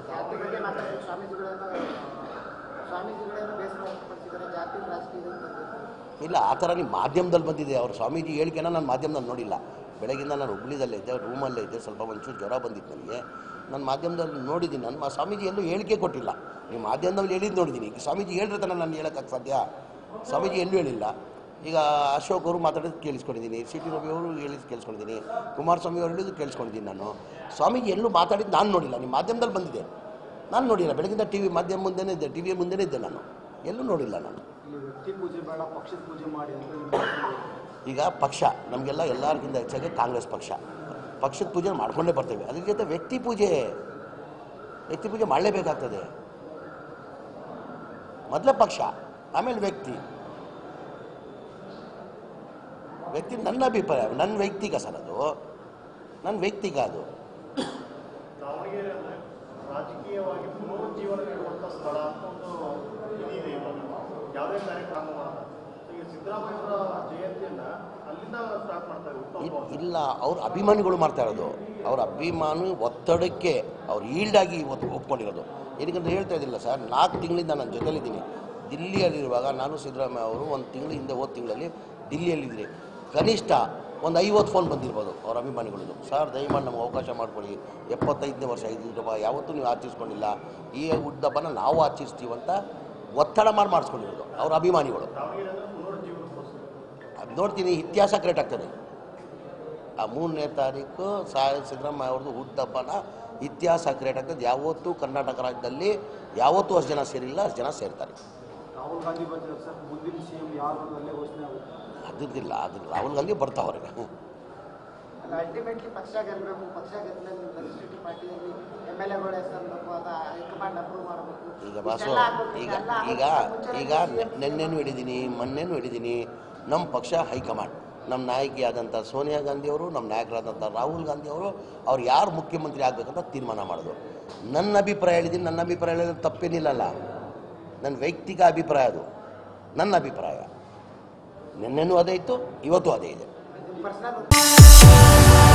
ಜಾತಿ ಬಗ್ಗೆ ಮಾತಾಡಿ ಸ್ವಾಮೀಜಿಗಳೇನೋ ಸ್ವಾಮೀಜಿಗಳೇನೋ ಬೇಸರ ವ್ಯಕ್ತಪಡಿಸಿದ್ದಾರೆ ಜಾತಿ ರಾಜಕೀಯದಲ್ಲಿ ಬಂದಿದ್ದಾರೆ ಇಲ್ಲ ಆ ಥರ ನಿಮ್ಮ ಮಾಧ್ಯಮದಲ್ಲಿ ಬಂದಿದೆ ಅವ್ರ ಸ್ವಾಮೀಜಿ ಹೇಳಿಕೆನ ನಾನು ಮಾಧ್ಯಮದಲ್ಲಿ ನೋಡಿಲ್ಲ ಬೆಳಗಿಂದ ನಾನು ಹುಬ್ಳಿದಲ್ಲೇ ಇದ್ದೆ ರೂಮಲ್ಲೇ ಇದ್ದೆ ಸ್ವಲ್ಪ ಒಂಚೂರು ಜ್ವರ ಬಂದಿತ್ತು ನನಗೆ ನಾನು ಮಾಧ್ಯಮದಲ್ಲಿ ನೋಡಿದ್ದೀನಿ ನಾನು ಮಾ- ಸ್ವಾಮೀಜಿ ಎಲ್ಲೂ ಹೇಳಿಕೆ ಕೊಟ್ಟಿಲ್ಲ ನೀವು ಮಾಧ್ಯಮದಲ್ಲಿ ಹೇಳಿದ್ದು ನೋಡಿದ್ದೀನಿ ಈಗ ಸ್ವಾಮೀಜಿ ಹೇಳಿರ್ತಾನೆ ನಾನು ಹೇಳೋಕ್ಕೆ ಸಾಧ್ಯ ಸ್ವಾಮೀಜಿ ಎಲ್ಲೂ ಹೇಳಿಲ್ಲ ಈಗ ಅಶೋಕ್ ಅವರು ಮಾತಾಡೋದು ಕೇಳಿಸ್ಕೊಂಡಿದ್ದೀನಿ ಸಿ ಟಿ ರವಿ ಅವರು ಹೇಳಿದ್ದು ಕೇಳಿಸ್ಕೊಂಡಿದ್ದೀನಿ ಕುಮಾರಸ್ವಾಮಿ ಅವರು ಹೇಳಿದ್ದು ಕೇಳಿಸ್ಕೊಂಡಿದ್ದೀನಿ ನಾನು ಸ್ವಾಮೀಜಿ ಎಲ್ಲೂ ಮಾತಾಡಿದ್ದು ನಾನು ನೋಡಿಲ್ಲ ನಿಮ್ಮ ಮಾಧ್ಯಮದಲ್ಲಿ ಬಂದಿದೆ ನಾನು ನೋಡಿಲ್ಲ ಬೆಳಗಿಂದ ಟಿ ವಿ ಮಾಧ್ಯಮ ಮುಂದೆನೇ ಇದ್ದೆ ಟಿ ವಿಯ ಮುಂದೆನೇ ಇದ್ದೆ ನಾನು ಎಲ್ಲೂ ನೋಡಿಲ್ಲ ನಾನು ಇಲ್ಲಿ ವ್ಯಕ್ತಿ ಪೂಜೆ ಬೇಡ ಪಕ್ಷದ ಪೂಜೆ ಮಾಡಿ ಅಂತ ನಿಮ್ಮ ಈಗ ಪಕ್ಷ ನಮಗೆಲ್ಲ ಎಲ್ಲರಿಗಿಂತ ಹೆಚ್ಚಾಗಿ ಕಾಂಗ್ರೆಸ್ ಪಕ್ಷ ಪಕ್ಷದ ಪೂಜೆ ಮಾಡ್ಕೊಂಡೇ ಬರ್ತೇವೆ ಅದ್ರ ಜೊತೆ ವ್ಯಕ್ತಿ ಪೂಜೆ ವ್ಯಕ್ತಿ ಪೂಜೆ ಮಾಡಲೇಬೇಕಾಗ್ತದೆ ಮೊದಲೇ ಪಕ್ಷ ಆಮೇಲೆ ವ್ಯಕ್ತಿ ವ್ಯಕ್ತಿ ನನ್ನ ಅಭಿಪ್ರಾಯ ನನ್ನ ವೈಯಕ್ತಿಕ ಸರ್ ಅದು ನನ್ನ ವೈಯಕ್ತಿಕ ಅದು ದಾವಣಗೆರೆ ಅಂದರೆ ರಾಜಕೀಯವಾಗಿ ಪುನರುಜ್ಜೀವನ ನೀಡುವಂಥ ಸ್ಥಳ ಅಂತ ಒಂದು ಇದಿದೆ ಇವಾಗ ಯಾವುದೇ ಕಾರ್ಯಕ್ರಮ ಮಾಡಲ್ಲ ಈಗ ಸಿದ್ದರಾಮಯ್ಯವರ ಜಯಂತಿಯನ್ನ ಅಲ್ಲಿಂದ ಸ್ಟಾರ್ಟ್ ಮಾಡ್ತಾರೆ ಇ- ಹುಟ್ಟುಹಬ್ಬ ಇಲ್ಲ ಅವ್ರ ಅಭಿಮಾನಿಗಳು ಮಾಡ್ತಾ ಇರೋದು ಅವ್ರ ಅಭಿಮಾನಿ ಒತ್ತಡಕ್ಕೆ ಅವ್ರು ಈಲ್ಡಾಗಿ ಇವತ್ತು ಒಪ್ಕೊಂಡಿರೋದು ಏನಕ್ಕಂತ ಹೇಳ್ತಾ ಇದ್ದಿಲ್ಲ ಸರ್ ನಾಲ್ಕು ತಿಂಗಳಿಂದ ನಾನು ಜೊತೆಲಿದ್ದೀನಿ ದಿಲ್ಲಿಯಲ್ಲಿರುವಾಗ ನಾನು ಸಿದ್ದರಾಮಯ್ಯ ಅವರು ಒಂದು ತಿಂಗಳ ಹಿಂದೆ ಹೋದ ತಿಂಗಳಲ್ಲಿ ದಿಲ್ಲಿಯಲ್ಲಿದ್ರಿ ಕನಿಷ್ಠ ಒಂದು ಐವತ್ತು ಫೋನ್ ಬಂದಿರ್ಬೋದು ಅವ್ರ ಅಭಿಮಾನಿಗಳದ್ದು ಸರ್ ದಯಮಾಡಿ ನಮ್ಗೆ ಅವಕಾಶ ಮಾಡಿಕೊಡಿ ಎಪ್ಪತ್ತೈದನೇ ವರ್ಷ ಇದು ಯಾವತ್ತೂ ನೀವು ಆಚರಿಸ್ಕೊಂಡಿಲ್ಲ ಈ ಹುಟ್ಟದಬ್ಬನ ನಾವು ಆಚರಿಸ್ತೀವಂತ ಒತ್ತಡ ಮಾಡಿ ಮಾಡಿಸ್ಕೊಂಡಿರೋದು ಅವ್ರ ಅಭಿಮಾನಿಗಳು ದಾವಣಗೆರೆ ಅಂದರೆ ಪುನರುಜ್ಜೀವನಕ್ಕೋಸ್ಕರ ಅದು ನೋಡ್ತೀನಿ ಇತಿಹಾಸ ಕ್ರಿಯೇಟ್ ಆಗ್ತದೆ ಆ ಮೂರನೇ ತಾರೀಕು ಸಾ ಸಿದ್ದರಾಮಯ್ಯ ಅವ್ರದ್ದು ಹುಟ್ಟುಹಬ್ಬನ ಇತಿಹಾಸ ಕ್ರಿಯೇಟ್ ಆಗ್ತದೆ ಯಾವತ್ತೂ ಕರ್ನಾಟಕ ರಾಜ್ಯದಲ್ಲಿ ಯಾವತ್ತೂ ಅಷ್ಟು ಜನ ಸೇರಿಲ್ಲ ಅಷ್ಟು ಜನ ಸೇರ್ತಾರೆ ರಾಹುಲ್ ಗಾಂಧಿ ಬಂದಿದ್ದಾರೆ ಸರ್ ಮುಂದಿನ ಸಿ ಎಂ ಯಾರು ಅನ್ನೋದು ಅಲ್ಲೇ ಘೋಷಣೆ ಆಗುತ್ತೆ ಅದಿದ್ದಿಲ್ಲ ಅದು ರಾಹುಲ್ ಗಾಂಧಿ ಬರ್ತಾವ್ರೆ ಅಲ್ಟಿಮೇಟ್ಲಿ ಪಕ್ಷ ಗೆಲ್ಲಬೇಕು ಪಕ್ಷ ಗೆದ್ಮೇಲೆ ನೀವು ಲೆಜಿಸ್ಲೇಟಿವ್ ಪಾರ್ಟಿಯಲ್ಲಿ ಎಮ್ ಎಲ್ ಎಗಳು ಹೆಸರಬೇಕು ಅದ ಹೈಕಮಾಂಡ್ ಅಪ್ರೂವ್ ಮಾಡಬೇಕು ಈಗ ಬಾಸು ಇಷ್ಟೆಲ್ಲ ಆಗ್ಬೇಕು, ಈಗ ಇದೆಲ್ಲ ಈಗ ಆಗ್ಬೇಕು. ಮುಂಚೆನೇ ಈಗ CM ನಿನ್ನೆನೂ ಹಿಡಿದೀನಿ ಮೊನ್ನೆನೂ ಹಿಡಿದೀನಿ ನಮ್ಮ ಪಕ್ಷ ಹೈಕಮಾಂಡ್ ನಮ್ಮ ನಾಯಕಿಯಾದಂಥ ಸೋನಿಯಾ ಗಾಂಧಿ ಅವರು ನಮ್ಮ ನಾಯಕರಾದಂಥ ರಾಹುಲ್ ಗಾಂಧಿ ಅವರು ಅವ್ರು ಯಾರು ಮುಖ್ಯಮಂತ್ರಿ ಆಗಬೇಕಂತ ತೀರ್ಮಾನ ಮಾಡೋದು ನನ್ನ ಅಭಿಪ್ರಾಯ ಹೇಳಿದ್ದೀನಿ ನನ್ನ ಅಭಿಪ್ರಾಯ ಹೇಳಿದ್ರೆ ತಪ್ಪೇನಿಲ್ಲಲ್ಲ ನನ್ನ ವೈಯಕ್ತಿಕ ಅಭಿಪ್ರಾಯ ಅದು ನನ್ನ ಅಭಿಪ್ರಾಯ ನಿನ್ನೆನೂ ಅದೇ ಇತ್ತು ಇವತ್ತು ಅದೇ ಇದೆ ಪರ್ಸನಲ್